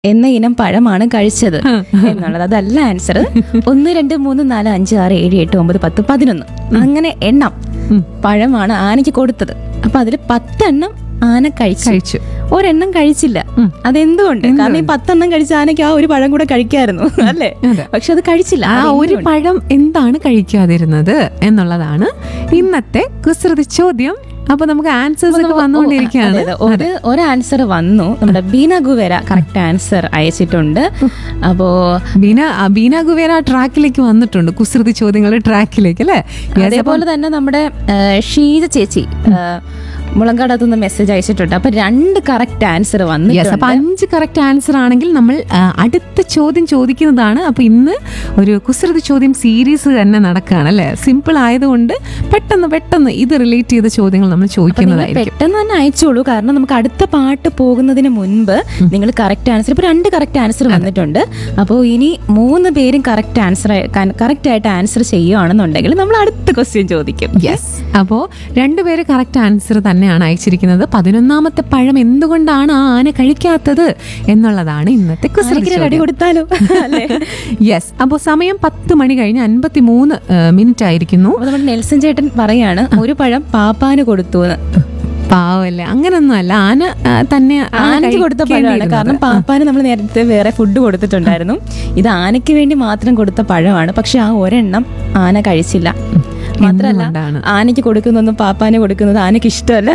എന്ന ഇനം പഴമാണ് കഴിച്ചത് എന്നുള്ളത് അതല്ല ആൻസർ ഒന്ന് രണ്ട് മൂന്ന് നാല് അഞ്ച് ആറ് ഏഴ് എട്ട് ഒമ്പത് പത്ത് പതിനൊന്ന് അങ്ങനെ എണ്ണം പഴമാണ് ആനയ്ക്ക് കൊടുത്തത് അപ്പൊ അതിൽ പത്തെണ്ണം ആന കഴിച്ചു കഴിച്ചു ഒരെണ്ണം കഴിച്ചില്ല അതെന്തുകൊണ്ട് കാരണം ഈ പത്തെണ്ണം കഴിച്ച ആനയ്ക്ക് ആ ഒരു പഴം കൂടെ കഴിക്കായിരുന്നു അല്ലേ അതെ. പക്ഷെ അത് കഴിച്ചില്ല ആ അത് ഒരു പഴം എന്താണ് കഴിക്കാതിരുന്നത് എന്നുള്ളതാണ് ഇന്നത്തെ കുസൃതി ചോദ്യം അപ്പൊ നമുക്ക് ആൻസേഴ്സ് ഒക്കെ വന്നുകൊണ്ടിരിക്കുകയാണ് അതെ, അതെ. ഒരു ഒരു ആൻസർ വന്നു നമ്മുടെ ബീന ഗുവേര കറക്റ്റ് ആൻസർ അയച്ചിട്ടുണ്ട് അപ്പോ ബീന ആ, ബീന കുവേര ട്രാക്കിലേക്ക് വന്നിട്ടുണ്ട് കുസൃതി ചോദ്യങ്ങളുടെ ട്രാക്കിലേക്ക് അല്ലേ Yes, അതേപോലെ തന്നെ നമ്മുടെ ആ, ഷീജ ചേച്ചി മുളങ്കാടത്തു നിന്ന് മെസ്സേജ് അയച്ചിട്ടുണ്ട് അപ്പൊ രണ്ട് കറക്റ്റ് ആൻസർ യെസ് വന്നിട്ടുണ്ട് അപ്പൊ അഞ്ച് കറക്റ്റ് ആൻസർ ആണെങ്കിൽ നമ്മൾ ആ, അടുത്ത ചോദ്യം ചോദിക്കുന്നതാണ് അപ്പൊ ഇന്ന് ഒരു കുസൃതി ചോദ്യം സീരീസ് തന്നെ നടക്കുകയാണ് അല്ലെ സിമ്പിൾ ആയതുകൊണ്ട് പെട്ടെന്ന് പെട്ടെന്ന് ഇത് റിലേറ്റ് ചെയ്ത ചോദ്യങ്ങൾ നമ്മൾ അപ്പൊ നിങ്ങൾ ചോദിക്കുന്നതായിരിക്കും പെട്ടെന്ന് തന്നെ അയച്ചോളൂ കാരണം നമുക്ക് അടുത്ത പാട്ട് പോകുന്നതിന് മുൻപ് നിങ്ങൾ കറക്റ്റ് ആൻസർ ഇപ്പൊ രണ്ട് കറക്റ്റ് ആൻസർ വന്നിട്ടുണ്ട് അപ്പോൾ ഇനി മൂന്ന് പേരും കറക്റ്റ് ആൻസർ കറക്റ്റ് ആയിട്ട് ആൻസർ ചെയ്യുകയാണെന്നുണ്ടെങ്കിൽ നമ്മൾ അടുത്ത ക്വസ്റ്റ്യൻ ചോദിക്കും യെസ് അപ്പോ രണ്ടുപേര് കറക്റ്റ് ആൻസർ തന്നെയാണ് അയച്ചിരിക്കുന്നത് പതിനൊന്നാമത്തെ പഴം എന്തുകൊണ്ടാണ് ആ ആന കഴിക്കാത്തത് എന്നുള്ളതാണ് ഇന്നത്തെ കുസൃതി ആരെങ്കിലും അടി ചോദ്യം കൊടുത്താലോ അല്ലേ യെസ് അപ്പോൾ സമയം പത്ത് മണി കഴിഞ്ഞ് അൻപത്തി മൂന്ന് മിനിറ്റ് ആയിരിക്കുന്നു അപ്പൊ നമ്മുടെ നെൽസൺ ചേട്ടൻ പറയാണ് ഒരു പഴം പാപ്പാന് കൊടുത്തു എന്ന് പാവല്ലേ അങ്ങനൊന്നും അല്ല ആന ആ, തന്നെ ആ ആനയ്ക്ക് കൊടുത്ത പഴമാണ് കഴിക്കേണ്ടിയിരുന്നത്. കാരണം പാപ്പാന് നമ്മൾ നേരത്തെ വേറെ ഫുഡ് കൊടുത്തിട്ടുണ്ടായിരുന്നു ഇത് ആനയ്ക്ക് വേണ്ടി മാത്രം കൊടുത്ത പഴമാണ് പക്ഷെ ആ ഒരെണ്ണം ആന കഴിച്ചില്ല മാത്രല്ല എന്തുകൊണ്ടാണ്? ആനയ്ക്ക് കൊടുക്കുന്നൊന്നും പാപ്പാന് കൊടുക്കുന്നത് ആനയ്ക്ക് ഇഷ്ടമല്ല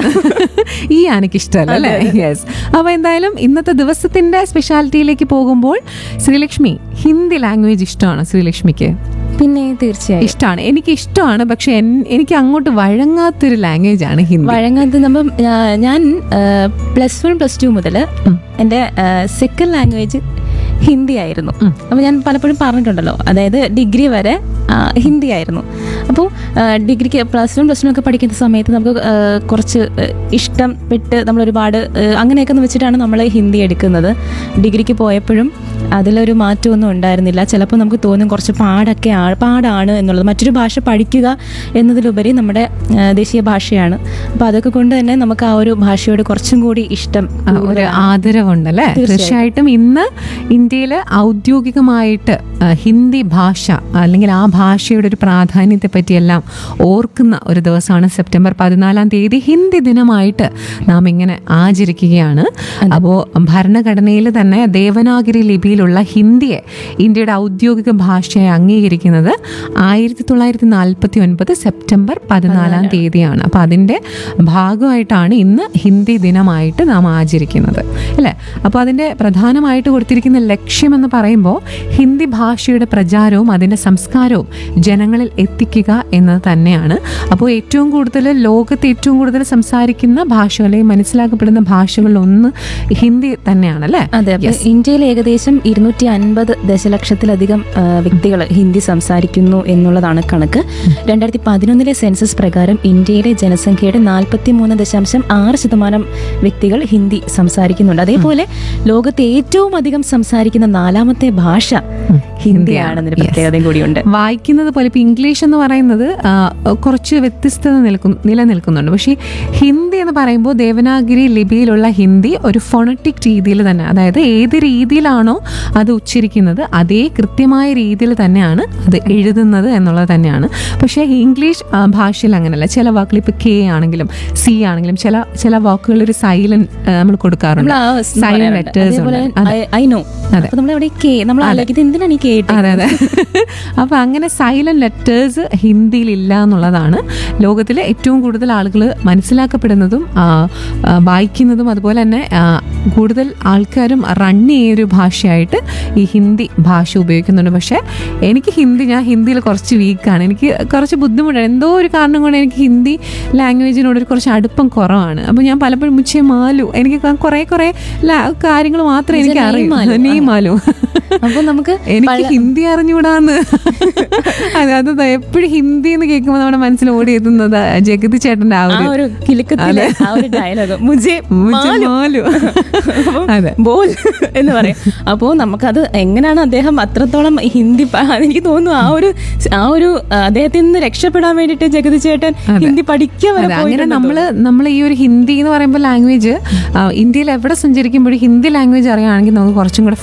ഈ ആനയ്ക്ക് ഇഷ്ടമല്ല അല്ലേ യെസ് അപ്പൊ എന്തായാലും ഇന്നത്തെ ദിവസത്തിന്റെ സ്പെഷ്യാലിറ്റിയിലേക്ക് പോകുമ്പോൾ ശ്രീലക്ഷ്മി ഹിന്ദി ലാംഗ്വേജ് ഇഷ്ടമാണ് ശ്രീലക്ഷ്മിക്ക് പിന്നെ തീർച്ചയായും ഇഷ്ടമാണ് എനിക്ക് ഇഷ്ടമാണ് പക്ഷെ എൻ- എനിക്ക് അങ്ങോട്ട് വഴങ്ങാത്തൊരു ലാംഗ്വേജ് ആണ് ഹിന്ദി വഴങ്ങാത്ത നമ്മൾ ഞാൻ പ്ലസ് വൺ പ്ലസ് ടു മുതൽ എൻ്റെ സെക്കൻഡ് ലാംഗ്വേജ് ഹിന്ദി ആയിരുന്നു അപ്പോൾ ഞാൻ പലപ്പോഴും പറഞ്ഞിട്ടുണ്ടല്ലോ അതായത് ഡിഗ്രി വരെ ആ, ഹിന്ദി ആയിരുന്നു അപ്പോൾ ഡിഗ്രിക്ക് പ്ലസ് വൺ പ്ലസ് ടു ഒക്കെ പഠിക്കുന്ന സമയത്ത് നമുക്ക് ആ, കുറച്ച് ആ, ഇഷ്ടപ്പെട്ട് നമ്മൾ ഒരുപാട് ആ, അങ്ങനെയൊക്കെ എന്ന് വെച്ചിട്ടാണ് നമ്മൾ ഹിന്ദി എടുക്കുന്നത് ഡിഗ്രിക്ക് പോയപ്പോഴും അതിലൊരു മാറ്റമൊന്നും ഉണ്ടായിരുന്നില്ല ചിലപ്പോൾ നമുക്ക് തോന്നും കുറച്ച് പാടൊക്കെ ആ പാടാണ് എന്നുള്ളത് മറ്റൊരു ഭാഷ പഠിക്കുക എന്നതിലുപരി നമ്മുടെ ആ, ദേശീയ ഭാഷയാണ് അപ്പോൾ അതൊക്കെ കൊണ്ട് തന്നെ നമുക്ക് ആ ഒരു ഭാഷയോട് കുറച്ചും കൂടി ഇഷ്ടം ആ, ഒരു ആദരവുണ്ടല്ലേ തീർച്ചയായിട്ടും ഇന്ന് ഇന്ത്യയിൽ ഔദ്യോഗികമായിട്ട് ആ, ഹിന്ദി ഭാഷ അല്ലെങ്കിൽ ആ ഭാഷയുടെ ഒരു പ്രാധാന്യത്തെ പറ്റിയെല്ലാം ഓർക്കുന്ന ഒരു ദിവസമാണ് സെപ്റ്റംബർ പതിനാലാം തീയതി ഹിന്ദി ദിനമായിട്ട് നാം ഇങ്ങനെ ആചരിക്കുകയാണ് അപ്പോൾ ഭരണഘടനയിൽ തന്നെ ദേവനാഗിരി ലിപിയിലുള്ള ഹിന്ദിയെ ഇന്ത്യയുടെ ഔദ്യോഗിക ഭാഷയായി അംഗീകരിക്കുന്നത് ആയിരത്തി തൊള്ളായിരത്തി നാൽപ്പത്തി ഒൻപത് സെപ്റ്റംബർ പതിനാലാം തീയതിയാണ് അപ്പോൾ അതിൻ്റെ ഭാഗമായിട്ടാണ് ഇന്ന് ഹിന്ദി ദിനമായിട്ട് നാം ആചരിക്കുന്നത് അല്ലേ അപ്പോൾ അതിൻ്റെ പ്രധാനമായിട്ട് കൊടുത്തിരിക്കുന്ന ലക്ഷ്യമെന്ന് പറയുമ്പോൾ ഹിന്ദി ഭാഷയുടെ പ്രചാരവും അതിൻ്റെ സംസ്കാരവും ജനങ്ങളിൽ എത്തിക്കുക എന്നത് തന്നെയാണ് അപ്പോൾ ഏറ്റവും കൂടുതൽ ലോകത്ത് ഏറ്റവും കൂടുതൽ സംസാരിക്കുന്ന ഭാഷ അല്ലെങ്കിൽ മനസ്സിലാക്കപ്പെടുന്ന ഭാഷകളിൽ ഒന്ന് ഹിന്ദി തന്നെയാണ് അല്ലേ അതെ അപ്പൊ ഇന്ത്യയിൽ ഏകദേശം ഇരുന്നൂറ്റി അൻപത് ദശലക്ഷത്തിലധികം വ്യക്തികൾ ഹിന്ദി സംസാരിക്കുന്നു എന്നുള്ളതാണ് കണക്ക് രണ്ടായിരത്തി പതിനൊന്നിലെ സെൻസസ് പ്രകാരം ഇന്ത്യയിലെ ജനസംഖ്യയുടെ നാൽപ്പത്തി മൂന്ന് ദശാംശം ആറ് ശതമാനം വ്യക്തികൾ ഹിന്ദി സംസാരിക്കുന്നുണ്ട് അതേപോലെ ലോകത്ത് ഏറ്റവും അധികം സംസാരിക്കുന്ന നാലാമത്തെ ഭാഷ ഹിന്ദിയാണെന്നൊരു പ്രത്യേകതയും കൂടിയുണ്ട് വായിക്കുന്നത് പോലെ ഇപ്പം ഇംഗ്ലീഷ് എന്ന് പറയുന്നത് ആ, കുറച്ച് വ്യത്യസ്തത നിൽക്കും നിലനിൽക്കുന്നുണ്ട് പക്ഷേ ഈ ഹിന്ദി എന്ന് പറയുമ്പോൾ ദേവനാഗിരി ലിപിയിലുള്ള ഹിന്ദി ഒരു ഫൊണറ്റിക് രീതിയിൽ തന്നെ അതായത് ഏത് രീതിയിലാണോ അത് ഉച്ചരിക്കുന്നത് അതേ കൃത്യമായ രീതിയിൽ തന്നെയാണ് അത് എഴുതുന്നത് എന്നുള്ളത് തന്നെയാണ് പക്ഷേ ഇംഗ്ലീഷ് ആ, ഭാഷയിൽ അങ്ങനെയല്ല ചില വാക്കുകൾ ഇപ്പോൾ കെ ആണെങ്കിലും സി ആണെങ്കിലും ചില ചില വാക്കുകൾ ഒരു സൈലന്റ് നമ്മൾ കൊടുക്കാറുണ്ട് നമ്മൾ ആ സ് സൈലന്റ് പറയാറുണ്ട്. ലെറ്റേഴ്സ് അതേപോലെ ഐ നോ അതെ. അപ്പൊ നമ്മൾ അവിടെ കെ നമ്മൾ ആലോചിക്കുന്നത് എന്തിനാണ് ഈ കെ അതെ അതെ അപ്പൊ അങ്ങനെ സൈലന്റ് ലെറ്റേഴ്സ് ഹിന്ദിയിൽ ഇല്ല എന്നുള്ളതാണ് ലോകത്തിലെ ഏറ്റവും കൂടുതൽ ആളുകൾ മനസ്സിലാക്കപ്പെടുന്നതും ആ, ആ, വായിക്കുന്നതും അതുപോലെ തന്നെ ആ, കൂടുതൽ ആൾക്കാരും റൺ ചെയ്യൊരു ഭാഷയായിട്ട് ഈ ഹിന്ദി ഭാഷ ഉപയോഗിക്കുന്നുണ്ട് പക്ഷേ എനിക്ക് ഹിന്ദി ഞാൻ ഹിന്ദിയിൽ കുറച്ച് വീക്കാണ് എനിക്ക് കുറച്ച് ബുദ്ധിമുട്ടാണ് എന്തോ ഒരു കാരണം കൊണ്ട് എനിക്ക് ഹിന്ദി ലാംഗ്വേജിനോട് ഒരു കുറച്ച് അടുപ്പം കുറവാണ് അപ്പോൾ ഞാൻ പലപ്പോഴും മുച്ചേ മാലു എനിക്ക് കുറേ കുറേ കാര്യങ്ങൾ മാത്രമേ എനിക്ക് മുझे नहीं അറിയൂ मालूम. നീ മാലു അപ്പൊ നമുക്ക് എനിക്ക് ഹിന്ദി അറിഞ്ഞുകൂടാന്ന് അത് അത് എപ്പോഴും ഹിന്ദി എന്ന് കേൾക്കുമ്പോൾ നമ്മുടെ മനസ്സിൽ ഓടി എത്തുന്നത് ജഗതി ചേട്ടന്റെ ആ ആ ഒരു ഒരു കിലുക്കത്തിലെ ആ ഒരു ഡയലോഗ് മുജെ മുझे മാലു. അതെ ബോൽ എന്ന് പറയും അപ്പോൾ നമുക്കത് എങ്ങനെയാണ് അദ്ദേഹം അത്രത്തോളം ഹിന്ദി പ- എനിക്ക് തോന്നുന്നു ആ ഒരു ആ ഒരു ആ, അദ്ദേഹത്തിൽ നിന്ന് രക്ഷപ്പെടാൻ വേണ്ടിയിട്ട് ജഗതി ചേട്ടൻ ഹിന്ദി പഠിക്കാൻ വരെ അതെ അങ്ങനെ പോയിട്ടുണ്ടെന്ന് നമ്മൾ നമ്മൾ ഈ ഒരു ഹിന്ദി എന്ന് പറയുമ്പോൾ ലാംഗ്വേജ് ഇന്ത്യയിൽ എവിടെ സഞ്ചരിക്കുമ്പോഴും ഹിന്ദി ലാംഗ്വേജ് അറിയുകയാണെങ്കിൽ നമുക്ക് കുറച്ചും കൂടെ